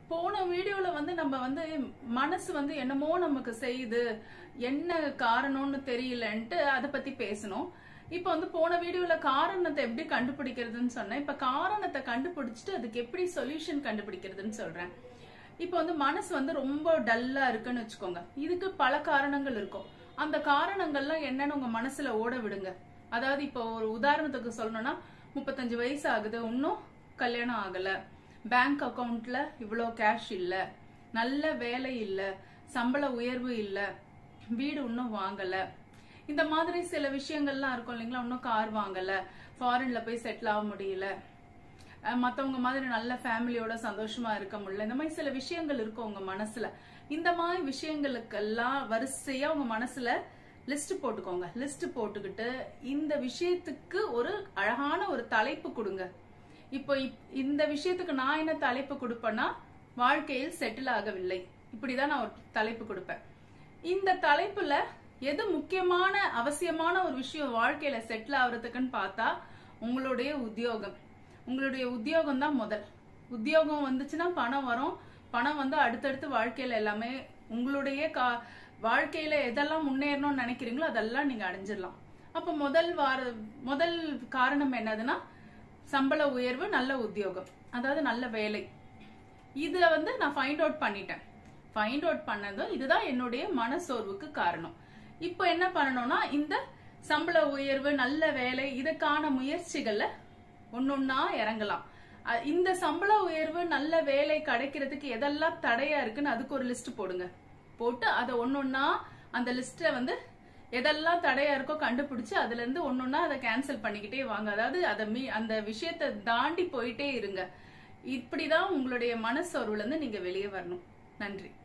போன வீடியோல வந்து நம்ம வந்து மனசு வந்து என்னமோ நமக்கு செய்யுது என்ன காரணம்னு தெரியலன்ட்டு அதை பத்தி பேசணும் இப்ப வந்து போன வீடியோல காரணத்தை எப்படி கண்டுபிடிக்கிறதுன்னு சொன்னேன் இப்ப காரணத்தை கண்டுபிடிச்சிட்டு அதுக்கு எப்படி சொல்யூஷன் கண்டுபிடிக்கிறதுன்னு சொல்றேன் இப்ப வந்து மனசு வந்து ரொம்ப டல்லா இருக்குன்னு வச்சுக்கோங்க இதுக்கு பல காரணங்கள் இருக்கும் அந்த காரணங்கள்லாம் என்னன்னு உங்க மனசுல ஓட விடுங்க அதாவது இப்போ ஒரு உதாரணத்துக்கு சொல்லணும்னா முப்பத்தஞ்சு வயசு ஆகுது இன்னும் கல்யாணம் ஆகல பேங்க் அக்கவுண்ட்ல இவ்வளோ கேஷ் இல்ல நல்ல வேலை இல்ல சம்பள உயர்வு இல்ல வீடு இன்னும் வாங்கல இந்த மாதிரி சில விஷயங்கள்லாம் இருக்கும் இல்லைங்களா இன்னும் கார் வாங்கல ஃபாரின்ல போய் செட்டில் ஆக முடியல அஹ் மத்தவங்க மாதிரி நல்ல ஃபேமிலியோட சந்தோஷமா இருக்க முடியல இந்த மாதிரி சில விஷயங்கள் இருக்கும் உங்க மனசுல இந்த மாதிரி விஷயங்களுக்கெல்லாம் வரிசையா உங்க மனசுல லிஸ்ட் போட்டுக்கோங்க லிஸ்ட் போட்டுக்கிட்டு இந்த விஷயத்துக்கு ஒரு அழகான ஒரு தலைப்பு கொடுங்க இப்போ இப்- இந்த விஷயத்துக்கு நான் என்ன தலைப்பு கொடுப்பேன்னா வாழ்க்கையில் செட்டில் ஆகவில்லை இப்படிதான் நான் ஒரு தலைப்பு கொடுப்பேன் இந்த தலைப்புல எது முக்கியமான அவசியமான ஒரு விஷயம் வாழ்க்கையில செட்டில் ஆகுறதுக்குன்னு பார்த்தா உங்களுடைய உத்தியோகம் உங்களுடைய உத்தியோகம் தான் முதல் உத்தியோகம் வந்துச்சுன்னா பணம் வரும் பணம் வந்து அடுத்தடுத்து வாழ்க்கையில எல்லாமே உங்களுடைய கா வாழ்க்கையில எதெல்லாம் முன்னேறணும்னு நினைக்கிறீங்களோ அதெல்லாம் நீங்க அடைஞ்சிடலாம் அப்ப முதல் வார முதல் காரணம் என்னதுன்னா சம்பள உயர்வு நல்ல உத்தியோகம் அதாவது நல்ல வேலை இதுல வந்து நான் ஃபைண்ட் அவுட் பண்ணிட்டேன் ஃபைண்ட் அவுட் பண்ணதும் இதுதான் என்னுடைய மனசோர்வுக்கு காரணம் இப்போ என்ன பண்ணணும்னா இந்த சம்பள உயர்வு நல்ல வேலை இதுக்கான முயற்சிகள்ல ஒன்னொன்னா இறங்கலாம் அ- இந்த சம்பள உயர்வு நல்ல வேலை கிடைக்கிறதுக்கு எதெல்லாம் தடையா இருக்குன்னு அதுக்கு ஒரு லிஸ்ட் போடுங்க போட்டு அதை ஒன்னொன்னா அந்த லிஸ்ட்ல வந்து எதெல்லாம் தடையா இருக்கோ கண்டுபிடிச்சு அதுல இருந்து ஒன்னொன்னா அதை கேன்சல் பண்ணிக்கிட்டே வாங்க அதாவது அதை மீ அந்த விஷயத்தை தாண்டி போயிட்டே இருங்க இப்படிதான் உங்களுடைய மனசோர்வுல இருந்து நீங்க வெளியே வரணும் நன்றி